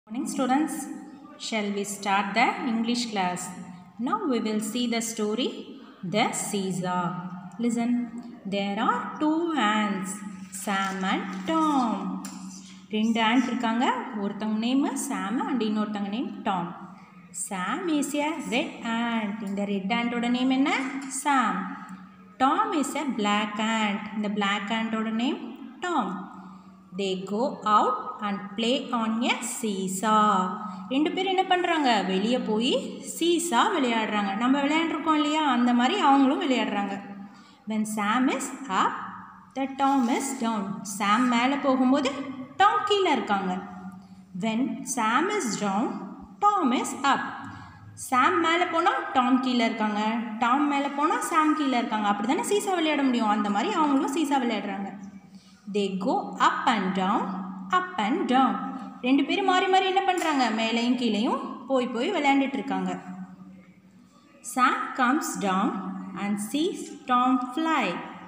Morning students, shall we start the English class? Now we will see the story The Caesar. Listen, there are two ants, Sam and Tom. ரெண்டு ant இருக்காங்க ஒருத்தவங்க name Sam and இன்னொருத்தவங்க name Tom Sam is a red ant இந்த red ஆண்டோட name என்ன Sam Tom is a black ant இந்த black ஆண்டோட name Tom they go out and play on a seesaw ரெண்டு பேரும் என்ன பண்ணுறாங்க வெளியே போய் சீசா விளையாடுறாங்க நம்ம விளையாண்டுருக்கோம் இல்லையா அந்த மாதிரி அவங்களும் விளையாடுறாங்க when Sam is up the Tom is down Sam மேலே போகும்போது டாம் கீழே இருக்காங்க when Sam is down Tom is up Sam மேலே போனால் டாம் கீழே இருக்காங்க டாம் மேலே போனால் சாம் கீழே இருக்காங்க அப்படி தானே சீசா விளையாட முடியும் அந்த மாதிரி அவங்களும் சீசா விளையாடுறாங்க they go up and down up and down ரெண்டு பேரும் மாறி மாறி என்ன பண்ணுறாங்க மேலேயும் கீழேயும் போய் போய் விளையாண்டுட்டு இருக்காங்க Sam comes down and sees Tom fly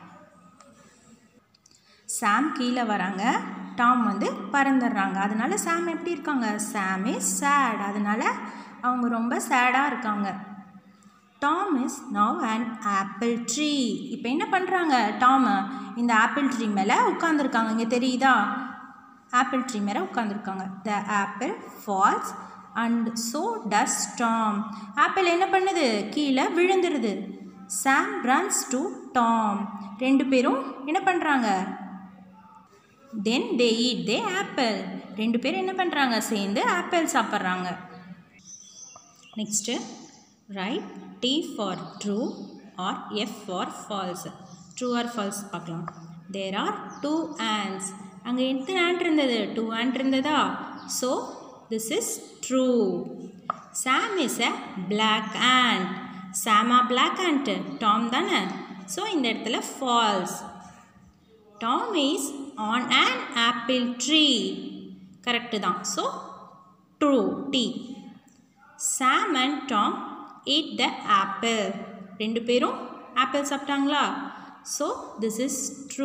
Sam கீழே வராங்க டாம் வந்து பறந்துடுறாங்க அதனால சாம் எப்படி இருக்காங்க சாம் இஸ் சேட் அதனால அவங்க ரொம்ப சேடாக இருக்காங்க Tom is now and apple tree இப்போ என்ன பண்ணுறாங்க டாம் இந்த ஆப்பிள் ட்ரீ மேலே உட்காந்துருக்காங்க இங்கே தெரியுதா ஆப்பிள் ட்ரீ மேலே உட்காந்துருக்காங்க the apple falls and so does Tom apple என்ன பண்ணுது கீழே விழுந்துருது சாம் ரன்ஸ் டு டாம் ரெண்டு பேரும் என்ன பண்ணுறாங்க தென் தே ஈட் தே ஆப்பிள் ரெண்டு பேரும் என்ன பண்ணுறாங்க சேர்ந்து ஆப்பிள் சாப்பிட்றாங்க next write T for true or F for false true or false பார்க்கலாம் தேர் ஆர் டூ ஆண்ட்ஸ் அங்கே எத்தனை ஆண்ட் இருந்தது டூ ஆண்ட் இருந்ததா so this is true Sam is a black ant சாமா பிளாக் ஆண்ட்டு டாம் தானே so இந்த இடத்துல false Tom is on an apple tree correct தான் so true T Sam and Tom eat the apple ரெண்டு பேரும் apple சாப்பிட்டாங்களா so this is true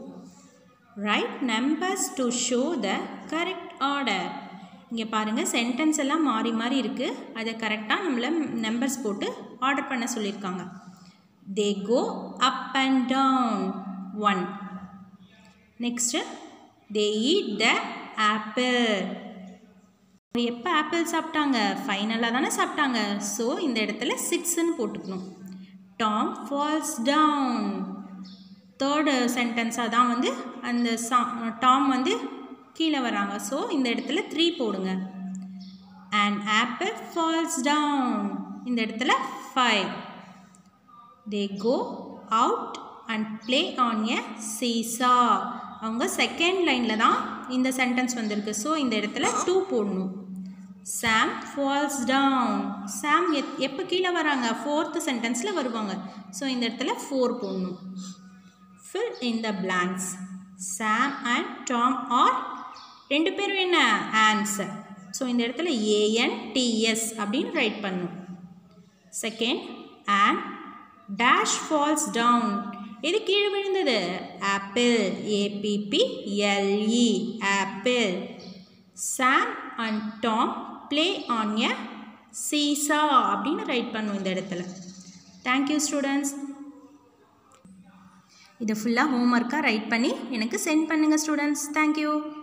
write numbers to show the correct order இங்கே பாருங்கள் sentence எல்லாம் மாறி மாறி இருக்குது அதை கரெக்டாக நம்மளை நம்பர்ஸ் போட்டு ஆர்டர் பண்ண சொல்லியிருக்காங்க they go up and down one next they eat the apple எப்போ ஆப்பிள் சாப்பிட்டாங்க ஃபைனலாக தானே சாப்பிட்டாங்க ஸோ இந்த இடத்துல சிக்ஸ்ன்னு போட்டுக்கணும் டாம் ஃபால்ஸ் டவுன் தேர்டு சென்டென்ஸாக தான் வந்து அந்த சா டாம் வந்து கீழே வராங்க ஸோ இந்த இடத்துல த்ரீ போடுங்க அண்ட் ஆப்பிள் ஃபால்ஸ் டவுன் இந்த இடத்துல five they go out and play on a seesaw அவங்க செகண்ட் லைனில் தான் இந்த சென்டென்ஸ் வந்திருக்கு ஸோ இந்த இடத்துல டூ போடணும் சாம் ஃபால்ஸ் டவுன் சாம் எப் எப்போ கீழே வராங்க ஃபோர்த்து சென்டென்ஸில் வருவாங்க ஸோ இந்த இடத்துல ஃபோர் போடணும் fill in the blanks Sam and Tom are ரெண்டு பேரும் என்ன ஆன்சர் ஸோ இந்த இடத்துல ஏஎன் டிஎஸ் அப்படின்னு ரைட் பண்ணும் second and dash falls down எது கீழே விழுந்தது apple APP LE apple Sam and Tom play on a seesaw அப்படின்னு ரைட் பண்ணும் இந்த இடத்துல தேங்க்யூ ஸ்டூடெண்ட்ஸ் இதை ஃபுல்லாக ஹோம்ஒர்க்காக ரைட் பண்ணி எனக்கு சென்ட் பண்ணுங்கள் ஸ்டூடெண்ட்ஸ் தேங்க்யூ